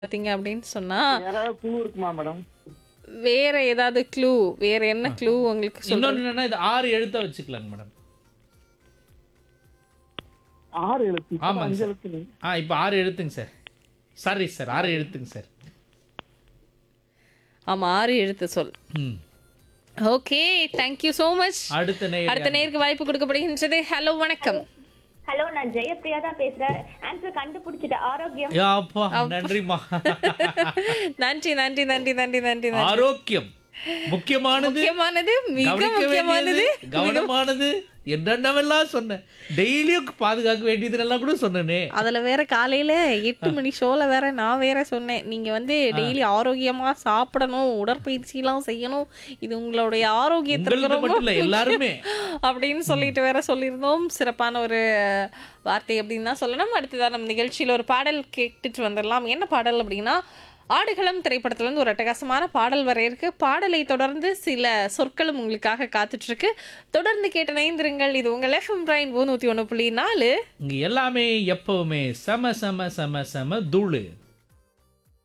பார்த்தீங்க அப்படின்னு சொன்னா யாராவது க்ளூ இருக்குமா மேடம் வேற ஏதாவது க்ளூ வேற என்ன க்ளூ உங்களுக்கு சொல்லுங்க இன்னொன்னு என்னன்னா இது ஆறு எழுத்த வச்சுக்கலாங்க மேடம் ஆறு எழுத்து இப்ப ஆமாங்க அஞ்சு சார். எழுத்து நீ. ஆ இப்போ ஆறு எழுத்துங்க சார் சாரி சார் ஆறு எழுத்துங்க சார் ஆமா ஆறு எழுத்து சொல் ம் ஓகே தேங்க்யூ ஸோ மச் அடுத்த நேயர் அடுத்த நேருக்கு வாய்ப்பு கொடுக்கப்படுகின்றது ஹலோ வணக்கம் ஹலோ நான் ஜெயப்பிரியா தான் பேசுறேன் ஆன்சர் கண்டுபிடிச்சிட்டேன் ஆரோக்கியம் யா, அப்பா நன்றிம்மா நன்றி நன்றி நன்றி நன்றி நன்றி நன்றி. ஆரோக்கியம் முக்கியமானது முக்கியமானது மிக கவனிக்க முக்கியமானது வேண்டியது கவனமானது என்னென்னவெல்லாம் சொன்னேன் டெய்லியும் பாதுகாக்க வேண்டியதுன்னெல்லாம் கூட சொன்னேனே அதுல வேற காலையில எட்டு மணி ஷோல வேற நான் வேற சொன்னேன் நீங்க வந்து டெய்லி ஆரோக்கியமா சாப்பிடணும் உடற்பயிற்சி எல்லாம் செய்யணும் இது உங்களுடைய ஆரோக்கியத்திற்கு உங்களுக்கு ரொம்ப மட்டும் இல்ல எல்லாருமே அப்படின்னு சொல்லிட்டு வேற சொல்லியிருந்தோம் சிறப்பான ஒரு வார்த்தை அப்படின்னு தான் சொல்லணும் அடுத்ததான் நம்ம நிகழ்ச்சியில் ஒரு பாடல் கேட்டுட்டு வந்துடலாம் என்ன பாடல் அப்படின்னா ஆடுகளம் திரைப்படத்துல இருந்து ஒரு அட்டகாசமான பாடல் வர இருக்கு பாடலை தொடர்ந்து சில சொற்களும் உங்களுக்காக காத்துட்டு இருக்கு தொடர்ந்து கேட்டு நைந்திருங்கள் இது உங்கள் எஃப்எம் பிரைன் நூத்தி ஒன்று புள்ளி நாலு இங்க எல்லாமே எப்பவுமே செம செம செம செம தூளு